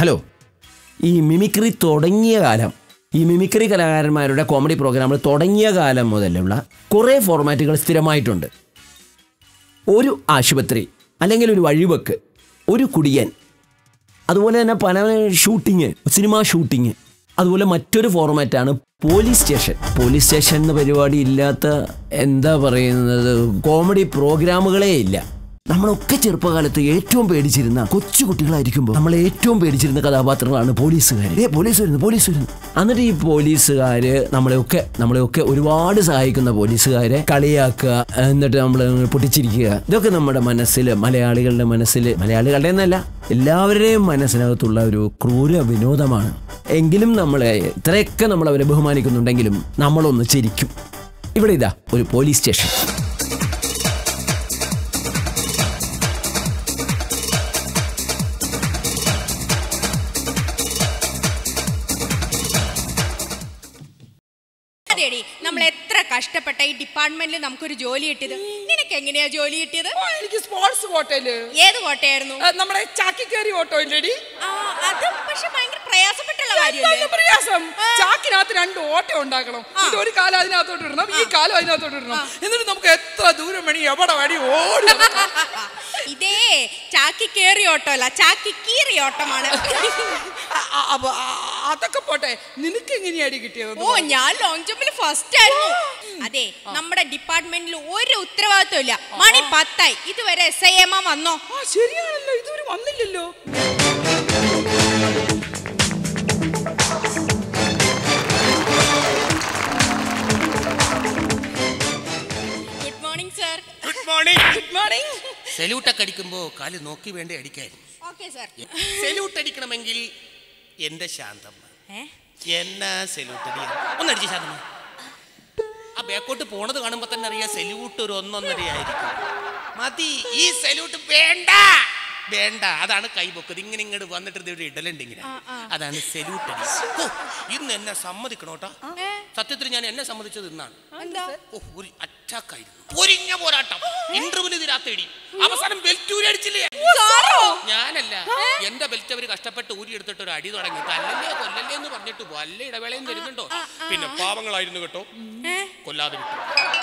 Hello ഈ mimicry തുടങ്ങിയ കാലം ഈ മിമിക്രി കലാകാരന്മാരുടെ കോമഡി പ്രോഗ്രാമുകൾ തുടങ്ങിയ കാലം മുതലുള്ള കുറേ ഫോർമാറ്റുകൾ സ്ഥിരമായിട്ടുണ്ട് ഒരു ആശുപത്രി അല്ലെങ്കിൽ ഒരു വഴിവെക്ക് ഒരു കുടിയൻ അതുപോലെ തന്നെ പല ഷൂട്ടിങ് സിനിമാ ഷൂട്ടിങ് അതുപോലെ മറ്റൊരു ഫോർമാറ്റാണ് പോലീസ് സ്റ്റേഷൻ പോലീസ് സ്റ്റേഷൻ എന്ന പരിപാടി ഇല്ലാത്ത എന്താ പറയുന്നത് കോമഡി പ്രോഗ്രാമുകളേ ഇല്ല നമ്മളൊക്കെ ചെറുപ്പകാലത്ത് ഏറ്റവും പേടിച്ചിരുന്ന കൊച്ചു കുട്ടികളായിരിക്കുമ്പോൾ നമ്മൾ ഏറ്റവും പേടിച്ചിരുന്ന കഥാപാത്രങ്ങളാണ് പോലീസുകാർ ഏ പോലീസ് വരുന്നു പോലീസ് വരുന്നു എന്നിട്ട് ഈ പോലീസുകാര് നമ്മളെയൊക്കെ നമ്മളെയൊക്കെ ഒരുപാട് സഹായിക്കുന്ന പോലീസുകാരെ കളിയാക്കുക എന്നിട്ട് നമ്മൾ പൊട്ടിച്ചിരിക്കുക ഇതൊക്കെ നമ്മുടെ മനസ്സിൽ മലയാളികളുടെ മനസ്സിൽ മലയാളികളുടെ എന്നല്ല എല്ലാവരുടെയും മനസ്സിനകത്തുള്ള ഒരു ക്രൂര വിനോദമാണ് എങ്കിലും നമ്മളെ ഇത്രയൊക്കെ നമ്മൾ അവരെ ബഹുമാനിക്കുന്നുണ്ടെങ്കിലും നമ്മളൊന്ന് ചിരിക്കും ഇവിടെ ഇതാ ഒരു പോലീസ് സ്റ്റേഷൻ അതെടി നമ്മൾ എത്ര കഷ്ടപ്പെട്ട ഈ ഡിപ്പാർട്ട്മെന്റിൽ നമുക്കൊരു ജോലി കിട്ടിയത് നിനക്ക് എങ്ങനെയാ ജോലി കിട്ടിയത് ഓ, എനിക്ക് സ്പോർട്സ് കോട്ടയില് ഏത് കോട്ടയായിരുന്നു ആ, നമ്മുടെ ചാക്കിക്കേറി ഓട്ടോ ഇല്ലേടി ആ, അത് പക്ഷെ ഭയങ്കര പ്രയാസപ്പെട്ടുള്ള എന്താണ് കാര്യമല്ലേ പ്രയാസം ചാക്കിനകത്ത് രണ്ട് ഓട്ടം ഉണ്ടാക്കണം എന്നിട്ട് ഒരു കാലം അതിനകത്തോട്ട് ഇടണം ഈ കാലം അതിനകത്തോട്ട് ഇടണം എന്നിട്ട് നമുക്ക് എത്ര ദൂരം വേണി എവിടെ വേണി ഓടി നടക്കാം. ഇതേ ചാക്കി കേറി ഓട്ടോ അല്ല ചാക്കി കീറി ഓട്ടമാണ് ആ, ആ, അപ്പൊ ആ, അതൊക്കെ പോട്ടെ നിനക്ക് എങ്ങനെയാടി കിട്ടിയത് ഓ ഞാൻ ലോങ് ജമ്പിൽ ഫസ്റ്റ് ആയിരുന്നു അതെ നമ്മുടെ ഡിപ്പാർട്ട്മെന്റിൽ ഒരു ഉത്തരവാദിത്വം ഇല്ല മണി പത്തായി ഇതുവരെ എസ് ഐ എം വന്നോ ആ ശരിയാണല്ലോ ഇതുവരെ വന്നില്ലല്ലോ good morning sir good morning good morning സല്യൂട്ടൊക്കെ അടിക്കുമ്പോൾ കാല് നോക്കി വേണ്ടേ അടിക്കാൻ ഓക്കെ സർ സല്യൂട്ട് അടിക്കണമെങ്കിൽ എന്റെ ശാന്തമ്മ ഏ എന്നാ സല്യൂട്ട് അടിയാ ഒന്നടിച്ച് ശാന്തമ്മ ആ ബാക്കോട്ട് പോണത് കാണുമ്പോ തന്നെ അറിയാം സല്യൂട്ട് ഒരു ഒന്നൊന്നരയായിരിക്കും മതി ഈ സല്യൂട്ട് വേണ്ട വേണ്ട അതാണ് കൈപൊക്കത് ഇങ്ങനെ ഇങ്ങോട്ട് വന്നിട്ട് ഇത് ഇവിടെ ഇടലുണ്ട് ഇങ്ങനെ അതാണ് സല്യൂട്ട് അടി ഓ, ഇന്ന് എന്നെ സമ്മതിക്കണോട്ടാ സത്യത്തിൽ ഞാൻ എന്നെ സമ്മതിച്ചത് ഇന്നാണ് എന്താ ഓ, ഒരു അറ്റാക്ക് ആയിരുന്നു പൊരിഞ്ഞ പോരാട്ടം ഇന്റർവ്യൂല് ഇതിരാത്തേടി അവസാനം ബെൽറ്റ് ഊരി അടിച്ചില്ലേ ഞാനല്ല എന്റെ ബെൽറ്റ് അവര് കഷ്ടപ്പെട്ട് ഊരി എടുത്തിട്ട് ഒരു അടി തുടങ്ങി തല്ലല്ലേ കൊല്ലല്ലേ എന്ന് പറഞ്ഞിട്ട് വല്ല ഇടവേളയും തരുന്നുണ്ടോ പിന്നെ പാവങ്ങളായിരുന്നു കേട്ടോ കൊല്ലാതെ വിട്ടു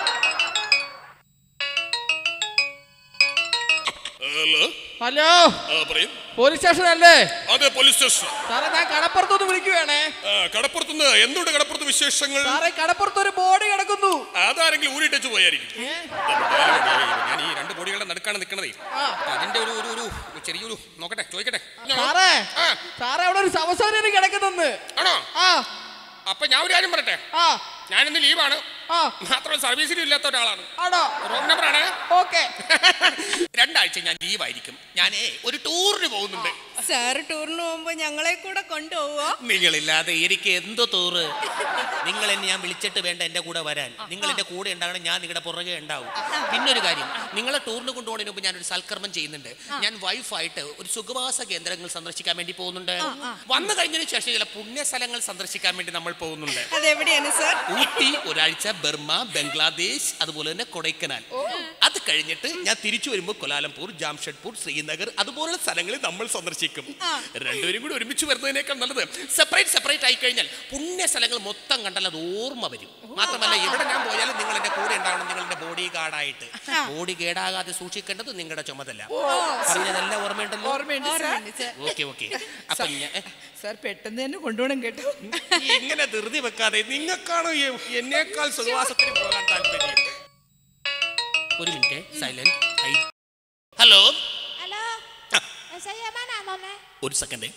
ഹലോ ഹലോ ആ പറയും പോലീസ് സ്റ്റേഷൻ അല്ലേ അതെ പോലീസ് സ്റ്റേഷൻ സാറേ ഞാൻ കടപ്പുറത്തോന്ന് വിളിക്കുവാണേ ആ, കടപ്പുറത്തുനിന്ന് എന്തുണ്ട് കടപ്പുറത്ത് വിശേഷങ്ങൾ സാറേ കടപ്പുറത്ത് ഒരു ബോഡി കിടക്കുന്നു അതാരെങ്കിലും ഊരിട്ടു പോയായിരിക്കും ഞാൻ ഈ രണ്ട് ബോഡികളുടെ നടുക്കാണ് നിൽക്കണതേ അതിന്റെ ഒരു ഒരു ഒരു ചെറിയൊരു നോക്കട്ടെ ചോദിക്കട്ടെ സാറേ ആ. സാറേ അവിടെ ഒരു ശവശരീരം കിടക്കുന്നെന്ന് ആണോ ആ അപ്പൊ ഞാൻ ഒരു കാര്യം പറയട്ടെ ആ ഞാനിന്ന് ലീവാണ് ആ മാത്രമല്ല സർവീസിലും ഇല്ലാത്ത ഒരാളാണ് ആണോ റോങ് നമ്പറാണ് ഓക്കെ രണ്ടാഴ്ച ഞാൻ ലീവായിരിക്കും ഞാനേ ഒരു ടൂറിന് പോകുന്നുണ്ട് സാർ ടൂറിന് പോകുമ്പോ ഞങ്ങളെ കൂടെ കൊണ്ടുപോവോ നിങ്ങളില്ലാതെ എനിക്ക് എന്തോ ടൂറ് നിങ്ങൾ എന്നെ ഞാൻ വിളിച്ചിട്ട് വേണ്ട എന്റെ കൂടെ വരാൻ നിങ്ങൾ എന്റെ കൂടെ ഉണ്ടാകണം ഞാൻ നിങ്ങളുടെ പുറകെ ഉണ്ടാവും പിന്നൊരു കാര്യം നിങ്ങളെ ടൂറിന് കൊണ്ടുപോകുന്നതിന് മുമ്പ് ഞാനൊരു സൽക്കർമ്മം ചെയ്യുന്നുണ്ട് ഞാൻ വൈഫായിട്ട് ഒരു സുഖവാസ കേന്ദ്രങ്ങൾ സന്ദർശിക്കാൻ വേണ്ടി പോകുന്നുണ്ട് വന്നു കഴിഞ്ഞതിന് ശേഷം ചില പുണ്യ സ്ഥലങ്ങൾ സന്ദർശിക്കാൻ വേണ്ടി നമ്മൾ പോകുന്നുണ്ട് അതെവിടെയാണ് സാർ ഊട്ടി ഒരാഴ്ച ബർമ ബംഗ്ലാദേശ് അതുപോലെ തന്നെ കൊടൈക്കനാൽ അത് കഴിഞ്ഞിട്ട് ഞാൻ തിരിച്ചു വരുമ്പോൾ കൊലാലംപൂർ ജാംഷഡ്പൂർ ശ്രീനഗർ അതുപോലുള്ള സ്ഥലങ്ങളിൽ നമ്മൾ സന്ദർശിക്കും രണ്ടുപേരും കൂടി ഒരുമിച്ച് വരുന്നതിനേക്കാൾ നല്ലത് സെപ്പറേറ്റ് സെപ്പറേറ്റ് ആയി കഴിഞ്ഞാൽ പുണ്യ സ്ഥലങ്ങൾ മൊത്തം കണ്ടാൽ അത് ഓർമ്മ വരും മാത്രമല്ല എവിടെ ഞാൻ പോയാലും നിങ്ങൾ എന്റെ കൂടെ ഉണ്ടാവണം നിങ്ങൾ എന്റെ ബോഡി ഗാർഡായിട്ട് ബോഡി കേടാകാതെ സൂക്ഷിക്കേണ്ടത് നിങ്ങളുടെ ചുമതല പറഞ്ഞതെല്ലാം ഓർമ്മയുണ്ടല്ലോ ഓർമ്മയുണ്ട് സാർ ഓക്കെ ഓക്കെ അപ്പൊ ഞാൻ ഏ, സാർ പെട്ടെന്ന് തന്നെ കൊണ്ടുപോകണം കേട്ടോ ഇങ്ങനെ ധൃതി വെക്കാതെ നിങ്ങൾക്കാണോ ഈ എന്നേക്കാൾ സുഖവാസത്തിന് പോകാൻ താല്പര്യം ഒരു മിനിറ്റ് സൈലന്റ് ഹലോ ഹലോ ആ. എസ് ഐ എമാനാണോ ഒരു second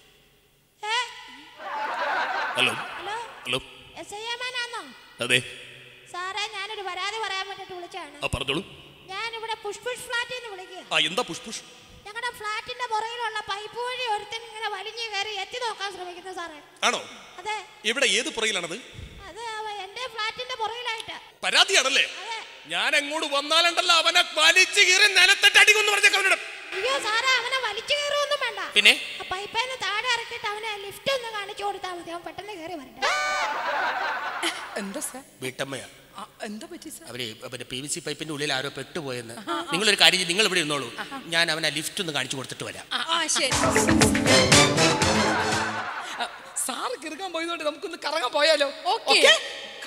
hello hello hello S I എമാനാണോ അതെ സാറേ ഞാനൊരു പരാതി പറയാൻ വേണ്ടിട്ട് വിളിച്ചാണ് ആ പറഞ്ഞോളൂ ഞാനിവിടെ പുഷ്പുഷ് ഫ്ലാറ്റിൽ നിന്ന് വിളിക്കുക ആ എന്താ പുഷ്പുഷ് ഞങ്ങളുടെ ഫ്ലാറ്റിന്റെ പുറകിലുള്ള പൈപ്പ് വഴി ഒരുത്തൻ ഇങ്ങനെ വലിഞ്ഞു കയറി എത്തി നോക്കാൻ ശ്രമിക്കുന്നു സാറേ ആണോ അതെ ഇവിടെ ഏത് പുറയിലാണത് അത് അവ എന്റെ ഫ്ലാറ്റിന്റെ പുറകിലായിട്ട് പരാതിയാണല്ലേ അതെ ഞാൻ അങ്ങോട്ട് വന്നാലുണ്ടല്ലോ അവനെ വലിച്ചു കീറി നിലത്തിട്ട് അടിക്കൊന്നു പറഞ്ഞേക്കാം അവനോട് അയ്യോ സാറേ അവനെ വലിച്ചു കയറുമൊന്നും വേണ്ട പിന്നെ ആ പൈപ്പിൽ താഴെ ഇറക്കിയിട്ട് അവനെ ലിഫ്റ്റ് ഒന്ന് കാണിച്ചു കൊടുത്താൽ മതി അവൻ പെട്ടെന്ന് കയറി വരട്ടെ എന്താ സാർ വീട്ടമ്മയാ ആ, എന്താ പറ്റി സാർ അവര് പിന്നെ പി വി സി പൈപ്പിന്റെ ഉള്ളിൽ ആരോ പെട്ടുപോയെന്ന് നിങ്ങളൊരു കാര്യം ചെയ്യ്, നിങ്ങൾ ഇവിടെ ഇരുന്നോളൂ ഞാൻ അവനെ ലിഫ്റ്റ് ഒന്ന് കാണിച്ചു കൊടുത്തിട്ട് വരാം ആ ശരി സാറ് കിറുക്കാൻ പോയതുകൊണ്ട് നമുക്കൊന്ന് കറങ്ങാൻ പോയാലോ Okay. Okay?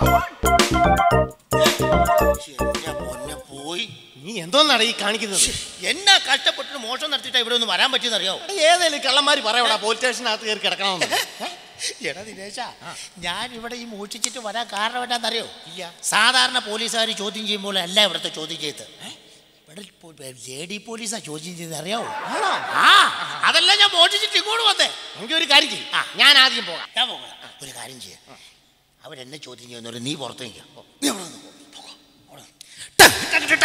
എന്റെ പൊന്നെ പോയി നീ എന്തോന്നാണ് ഈ കാണിക്കുന്നത് എന്നാ കഷ്ടപ്പെട്ടിട്ട് മോഷണം നടത്തിയിട്ട് ഇവിടെ ഒന്ന് വരാൻ പറ്റിയെന്ന് അറിയാവോ ഏതേലും കള്ളന്മാര് പറയടാ പോലീസ് സ്റ്റേഷനകത്ത് കയറി കിടക്കണമെന്ന് എടാ ദിനേശ ഞാൻ ഇവിടെ ഈ മോഷിച്ചിട്ട് വരാൻ കാരണം എന്താണെന്നറിയോ ഇല്ല സാധാരണ പോലീസുകാർ ചോദ്യം ചെയ്യുമ്പോൾ അല്ല ഇവിടുത്തെ ചോദ്യം ചെയ്ത് ഇവിടെ ലേഡി പോലീസാ ചോദ്യം ചെയ്ത് അറിയാവോ ആ അതല്ല ഞാൻ മോഷിച്ചിട്ട് ഇങ്ങോട്ട് വന്നേ എനിക്ക് ഒരു കാര്യം ചെയ്യും ആ ഞാൻ ആദ്യം പോകാം ഞാൻ പോകാം ഒരു കാര്യം ചെയ്യാം അവരെന്നെ ചോദ്യം ചെയ്യുന്നവര് നീ പുറത്ത് നിൽക്കാം നീ അവിടെ നിന്ന് പോ. പോകോ. അവിടെ നിന്ന്.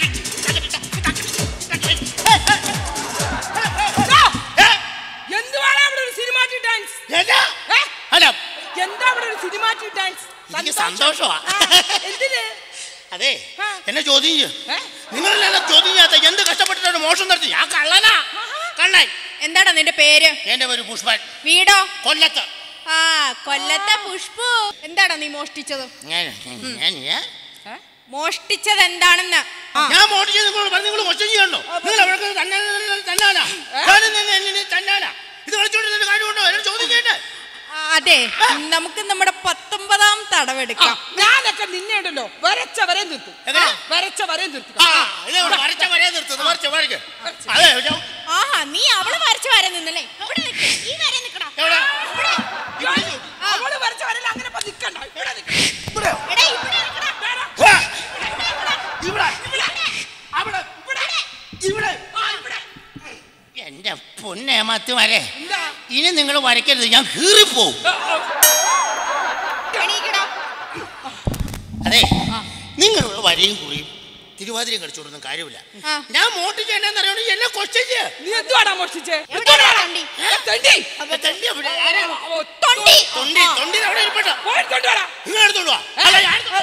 എന്തുവാണ് അവിടെ ഒരു സിനിമാറ്റിക് ഡാൻസ് എന്നാ? അല്ല എന്താ അവിടെ ഒരു സിനിമാറ്റിക് ഡാൻസ് എനിക്ക് സന്തോഷമാ എന്തിന് അതെ ആ. എന്നെ ചോദ്യം ചെയ്യും ഏ? നിങ്ങളെന്നെ ചോദ്യം ചെയ്യാത്ത എന്ത് കഷ്ടപ്പെട്ടിട്ടാണ് മോഷണം നടത്തി ഞാൻ കള്ളനാ കള്ളൻ എന്താടാ നിന്റെ പേര് എന്റെ പേര് പുഷ്പൻ വീടോ കൊല്ലത്ത് ആ കൊല്ലത്തെ പുഷ്പു എന്താടാ നീ മോഷ്ടിച്ചത് ഞാൻ ഞാൻ ഞാൻ- മോഷ്ടിച്ചത് എന്താണെന്ന് ആ, ഞാൻ മോട്ടിച്ച് നിങ്ങളോട് പറഞ്ഞു നിങ്ങൾ ക്വസ്റ്റ്യൻ ചെയ്യണോ നിങ്ങൾ അവിടെ തന്നാനാ തന്നാനാ ഞാനും നിന്നെ എന്നെ തന്നാനാ ഇത് കളിച്ചോണ്ടിരുന്ന കാര്യമുണ്ടോ എന്നോട് ചോദ്യം ചെയ്യട്ടെ ആ, അതെ നമുക്ക് നമ്മുടെ പത്തൊമ്പതാം തടവെടുക്കാം ഞാനൊക്കെ നിന്നെ ഉണ്ടല്ലോ വരച്ച വരെ നിർത്തും എങ്ങനെ? ആ, വരച്ച വരെ നിർത്തും ആ ഇത് ഇവിടെ വരച്ച വരെ നിർത്തുന്നു വരച്ച വരയ്ക്ക് അതെ ഞാൻ- ആഹാ നീ അവള് വരച്ചു വരെ നിന്നല്ലേ ഇവിടെ നിക്ക്. ഈ വരെ നിക്കടാ എവിടെ? ഇവിടെ. അവള് വരച്ച വരല്ല അങ്ങനെ ഇപ്പൊ നിക്കണ്ട ഇവിടെ നിക്കണം ഇവിടെ. എടാ, ഇവിടെ നിക്കടാ. ആ. ഇവിടെ. അവിടെ. ഇവിടെ. എന്റെ പൊന്നെ മത്തുമാരെ എന്താ? ഇനി നിങ്ങൾ വരയ്ക്കരുത് ഞാൻ കീറിപ്പോവും എണീക്കടാ. അതെ നിങ്ങളുള്ള വരയും കുറിയും തിരുവാതിരയും കളിച്ചോടൊന്നും കാര്യമില്ല ആ. ഞാൻ മോട്ടിച്ച് എന്നെ അറിയണോ എന്നെ ക്വസ്റ്റ്യൻ ചെയ്യ നീ എന്തുവാടാ മോഷ്ടിച്ചേ എവിടെയാടാ തൊണ്ടി? തണ്ടി തൊണ്ടി തൊണ്ടി. തൊണ്ടി തൊണ്ടി അവിടെ ഇരിപ്പട്ടോ പോയി കൊണ്ടുവാടാ നിങ്ങൾ എടുത്തോളൂ അല്ല ഞാൻ എടുത്തോളാം.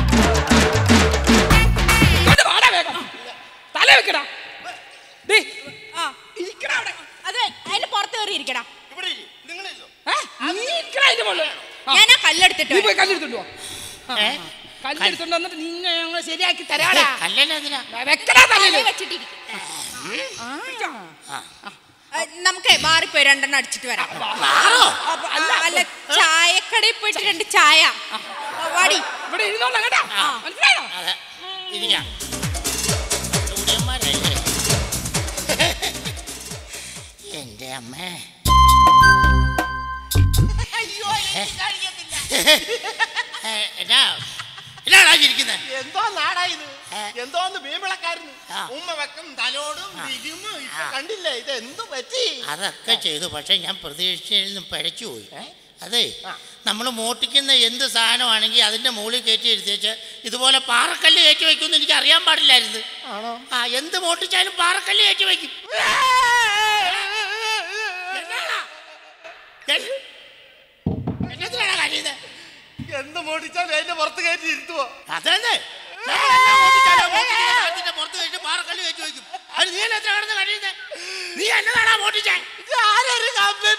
ഇങ്ങോട്ട് വാടാ വേഗം തല വെക്കടാ ദേ, ആ, ഇരിക്കടാ അവിടെ അത് അതിന് പുറത്ത് കയറി ഇരിക്കടാ ഇവിടെ ഇരി. നിങ്ങളില്ലോ ഏ? നീ ഇരിക്കടാ അതിന്റെ മുകളിൽ ആ, ഞാൻ ആ കല്ലെടുത്തിട്ട് നീ വരാം. പോയി കല്ലെടുത്തോണ്ട് വാ ഏ? കല്ലെടുത്തോണ്ട് വന്നിട്ട് നിന്നെ ഞങ്ങൾ ശരിയാക്കി തരാടാ കല്ലല്ല അതിനാ വെക്കടാ തലയില് തലയിൽ വെച്ചിട്ടിരിക്കും ആ, നമുക്ക് ബാറിൽ പോയി രണ്ടെണ്ണം അടിച്ചിട്ട് വരാം മാറോ അപ്പൊ ആ, അല്ല അല്ല ചായക്കടയിൽ പോയിട്ട് രണ്ട് ചായ ആ, വാടി ഇവിടെ ഇരുന്നോളാം കേട്ടാ മനസ്സിലായോ അതെ ഇരിക്കാം ചൂടിയന്മാരല്ലേ എന്റെ അമ്മേ ഏ, എന്നാ എന്നാടാ ചിരിക്കുന്നെ? എന്തോ നാടാ ഇത് എന്തോന്ന് വീമ്പിളക്കായിരുന്നു ആ. ഉമ്മ വെക്കും തലോടും വിരുമും ഇപ്പൊ ആ. കണ്ടില്ലേ ഇത് എന്ത് പറ്റി അതൊക്കെ ചെയ്തു പക്ഷെ ഞാൻ പ്രതീക്ഷയിൽ നിന്ന് പഴച്ചു പോയി അതെ നമ്മൾ മോട്ടിക്കുന്ന എന്ത് സാധനമാണെങ്കിൽ അതിന്റെ മുകളിൽ കയറ്റി എടുത്തേച്ച് ഇതുപോലെ പാറക്കല്ല് കയറ്റി വെക്കുമെന്ന് എനിക്ക് അറിയാൻ പാടില്ലായിരുന്നു ആണോ ആ എന്ത് മോട്ടിച്ചാലും പാറക്കല്ല് കയറ്റി വെക്കും എന്നാടാ? എൻ- എന്നത്തിനാടാ കരയുന്നെ? എന്ത് മോടിച്ചാലും അതിന്റെ പുറത്ത് കയറ്റി ഇരുത്തുവോ അതന്നെ നമ്മളെല്ലാം മോട്ടിച്ചാലും ആ മോട്ടിക്കുന്ന സാധനത്തിന്റെ പുറത്ത് കയറ്റി പാറക്കല്ല് കയറ്റി വെക്കും അത് നീ എന്നെ എത്ര കിടന്ന് കഴിയുന്നേ നീ എന്നതാടാ മോട്ടിച്ചേ ആരൊരു കമ്പനി